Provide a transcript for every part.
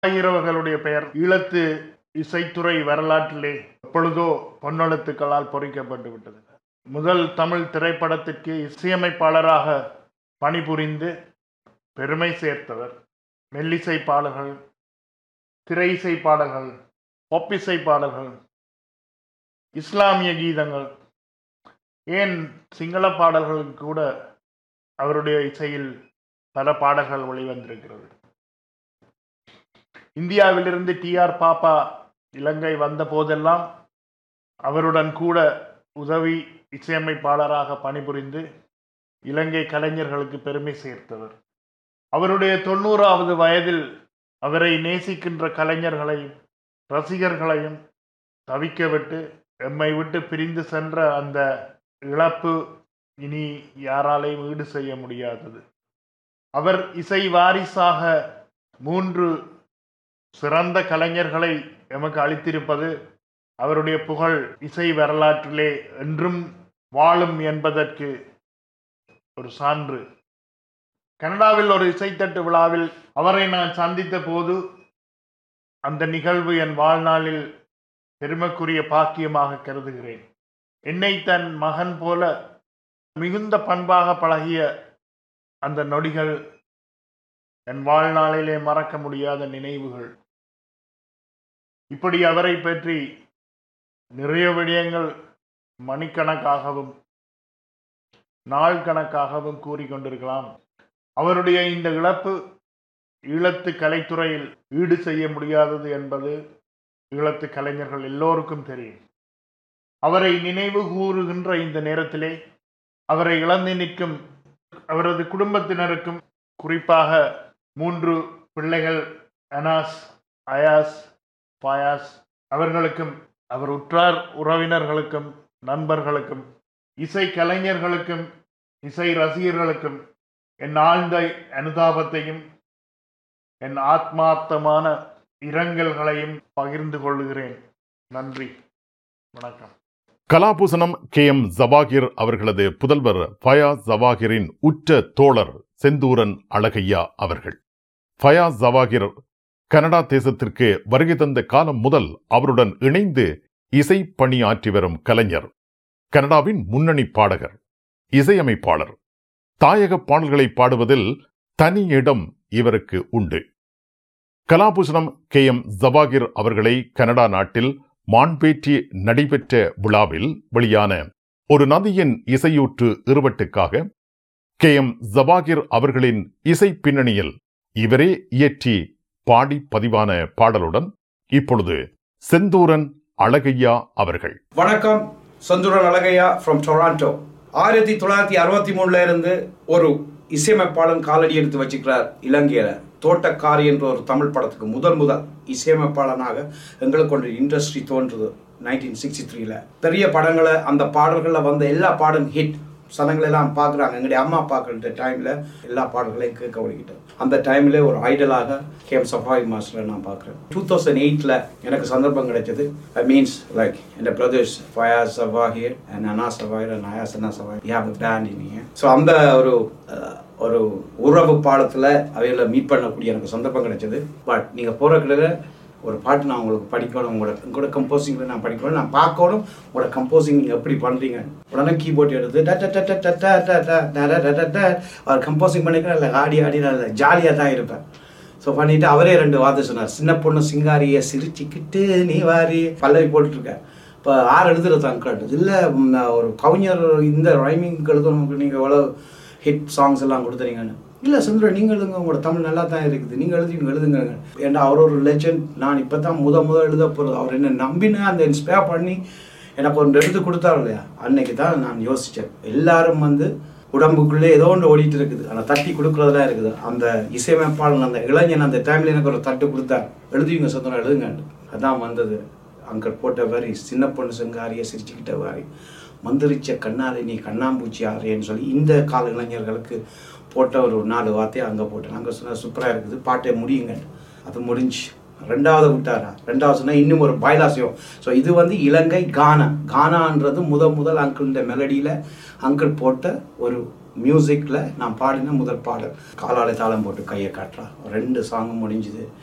ஆகிறவர்களுடைய பெயர் ஈழத்து இசைத்துறை வரலாற்றிலே எப்பொழுதோ பொன்னெழுத்துக்களால் பொறிக்கப்பட்டு விட்டது முதல் தமிழ் திரைப்படத்திற்கு இசையமைப்பாளராக பணிபுரிந்து பெருமை சேர்த்தவர் மெல்லிசை பாடல்கள் திரை இசை பாடல்கள் ஒப்பிசை பாடல்கள் இஸ்லாமிய கீதங்கள் ஏன் சிங்கள பாடல்கள் கூட அவருடைய இசையில் பல பாடல்கள் வெளிவந்திருக்கிறது இந்தியாவிலிருந்து டி ஆர் பாப்பா இலங்கை வந்த போதெல்லாம் அவருடன் கூட உதவி இசையமைப்பாளராக பணிபுரிந்து இலங்கை கலைஞர்களுக்கு பெருமை சேர்த்தவர் அவருடைய தொண்ணூறாவது வயதில் அவரை நேசிக்கின்ற கலைஞர்களையும் ரசிகர்களையும் தவிக்க விட்டு எம்மை விட்டு பிரிந்து சென்ற அந்த இழப்பு இனி யாராலையும் ஈடு செய்ய முடியாதது அவர் இசை வாரிசாக மூன்று சிறந்த கலைஞர்களை எமக்கு அளித்திருப்பது அவருடைய புகழ் இசை வரலாற்றிலே என்றும் வாழும் என்பதற்கு ஒரு சான்று கனடாவில் ஒரு இசைத்தட்டு விழாவில் அவரை நான் சந்தித்த போது அந்த நிகழ்வு என் வாழ்நாளில் பெருமைக்குரிய பாக்கியமாக கருதுகிறேன் என்னை தன் மகன் போல மிகுந்த பண்பாக பழகிய அந்த நொடிகள் என் வாழ்நாளிலே மறக்க முடியாத நினைவுகள் இப்படி அவரை பற்றி நிறைய விடயங்கள் மணிக்கணக்காகவும் நாள் கணக்காகவும் கூறிக்கொண்டிருக்கலாம் அவருடைய இந்த இழப்பு ஈழத்து கலைத்துறையில் ஈடு செய்ய முடியாதது என்பது ஈழத்து கலைஞர்கள் எல்லோருக்கும் தெரியும் அவரை நினைவு கூறுகின்ற இந்த நேரத்திலே அவரை இழந்து நிற்கும் அவரது குடும்பத்தினருக்கும் குறிப்பாக மூன்று பிள்ளைகள் அனாஸ் அயாஸ் பாயாஸ் அவர்களுக்கும் அவர் உற்றார் உறவினர்களுக்கும் நண்பர்களுக்கும் இசை கலைஞர்களுக்கும் இசை ரசிகர்களுக்கும் என் ஆழ்ந்த அனுதாபத்தையும் என் ஆத்மார்த்தமான இரங்கல்களையும் பகிர்ந்து கொள்கிறேன் நன்றி வணக்கம் கலாபூசணம் கே எம் ஜவாகிர் அவர்களது புதல்வர் ஃபயாஸ் ஜவாகிரின் உற்ற தோழர் செந்தூரன் அழகையா அவர்கள் ஃபயாஸ் ஜவாகிர் கனடா தேசத்திற்கு வருகை தந்த காலம் முதல் அவருடன் இணைந்து இசை பணியாற்றி வரும் கலைஞர் கனடாவின் முன்னணி பாடகர் இசையமைப்பாளர் தாயக பாடல்களை பாடுவதில் தனி இடம் இவருக்கு உண்டு கலாபூஷணம் கே எம் ஜவாகிர் அவர்களை கனடா நாட்டில் மான்பேற்றி நடைபெற்ற விழாவில் வெளியான ஒரு நதியின் இசையூற்று இருவட்டுக்காக கே எம் ஜவாகிர் அவர்களின் இசை பின்னணியில் இவரே இயற்றி பாடி பதிவான பாடலுடன் இப்பொழுது செந்தூரன் அழகையா அவர்கள் வணக்கம் சந்துரன் அழகையா ஃப்ரம் டொராண்டோ ஆயிரத்தி தொள்ளாயிரத்தி அறுபத்தி மூணுல இருந்து ஒரு இசையமைப்பாளன் காலடி எடுத்து வச்சுக்கிறார் இலங்கையில தோட்டக்காரி என்ற ஒரு தமிழ் படத்துக்கு முதல் முதல் இசையமைப்பாளனாக எங்களுக்கு ஒரு இண்டஸ்ட்ரி தோன்றுது நைன்டீன் சிக்ஸ்டி த்ரீல பெரிய படங்களை அந்த பாடல்களில் வந்த எல்லா பாடும் ஹிட் சனங்கள் எல்லாம் பார்க்குறாங்க எங்களுடைய அம்மா அப்பாக்கள் டைமில் எல்லா பாடல்களையும் கேட்க ஒழிக்கிட்டேன் அந்த டைமில் ஒரு ஐடலாக கேம் சஃபாய் மாஸ்டரை நான் பார்க்குறேன் டூ தௌசண்ட் எயிட்டில் எனக்கு சந்தர்ப்பம் கிடைச்சது ஐ மீன்ஸ் லைக் என் brothers Fayaz Jawahir and Ana Jawahir and Ayaz அண்ணா சவாஹிர் யா பேண்ட் இனிங்க ஸோ அந்த ஒரு அஹ், ஒரு உறவு பாடத்தில் அவைகளை மீட் பண்ணக்கூடிய எனக்கு சந்தர்ப்பம் கிடைச்சது பட் நீங்கள் போகிற கிட்ட ஒரு பாட்டு நான் உங்களுக்கு படிக்கணும் உங்களோட உங்களோட கம்போசிங்கில் நான் படிக்கணும் நான் பார்க்கணும் உங்களோட கம்போசிங் நீங்கள் எப்படி பண்ணுறீங்க உடனே கீபோர்ட் எடுத்து ட ட ட ட ட ட ட ட ட ட ட ட ட அவர் கம்போசிங் பண்ணிக்கிறேன் இல்லை ஆடி ஆடி நான் ஜாலியாக தான் இருப்பேன் ஸோ பண்ணிட்டு அவரே ரெண்டு வார்த்தை சொன்னார் சின்ன பொண்ணு சிங்காரிய சிரிச்சுக்கிட்டு நீ வாரி பல்லவி போட்டுட்ருக்கேன் இப்போ ஆறு எழுதுறது அங்கிள் இல்லை ஒரு கவிஞர் இந்த ரைமிங் எழுதணும் நீங்கள் எவ்வளோ ஹிட் சாங்ஸ் எல்லாம் கொடுத்துறீங்கன்னு இல்லை சுந்தரம் நீங்கள் எழுதுங்க உங்களோட தமிழ் நல்லா தான் இருக்குது நீங்கள் எழுதி எழுதுங்க ஏன்னா அவர் ஒரு லெஜண்ட் நான் இப்போ தான் முத முத எழுத போகிறது அவர் என்ன நம்பின அந்த இன்ஸ்பயர் பண்ணி எனக்கு ஒன்று எழுதி கொடுத்தாரு இல்லையா அன்னைக்கு தான் நான் யோசித்தேன் எல்லாரும் வந்து உடம்புக்குள்ளே ஏதோ ஒன்று ஓடிட்டு இருக்குது அந்த தட்டி கொடுக்குறதுலாம் இருக்குது அந்த இசையமைப்பாளன் அந்த இளைஞன் அந்த டைமில் எனக்கு ஒரு தட்டு கொடுத்தார் எழுதுவீங்க சுந்தரம் எழுதுங்க அதான் வந்தது அங்கே போட்ட வரி சின்ன பொண்ணு செங்காரிய சிரிச்சுக்கிட்ட வாரி மந்திரிச்ச கண்ணாலே நீ கண்ணாம்பூச்சி ஆறியன்னு சொல்லி இந்த கால இளைஞர்களுக்கு போட்ட ஒரு நாலு வார்த்தையை அங்கே போட்டேன் அங்கே சொன்ன சூப்பராக இருக்குது பாட்டை முடியுங்க அது முடிஞ்சு ரெண்டாவது விட்டாரா ரெண்டாவது சொன்னால் இன்னும் ஒரு பாய்லாசியம் ஸோ இது வந்து இலங்கை கானா கானான்றது முத முதல் அங்கிள் மெலடியில் அங்கிள் போட்ட ஒரு மியூசிக்கில் நான் பாடின முதல் பாடல் காலாலை தாளம் போட்டு கையை காட்டுறா ரெண்டு சாங்கும் முடிஞ்சுது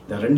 இந்த ரெண்டு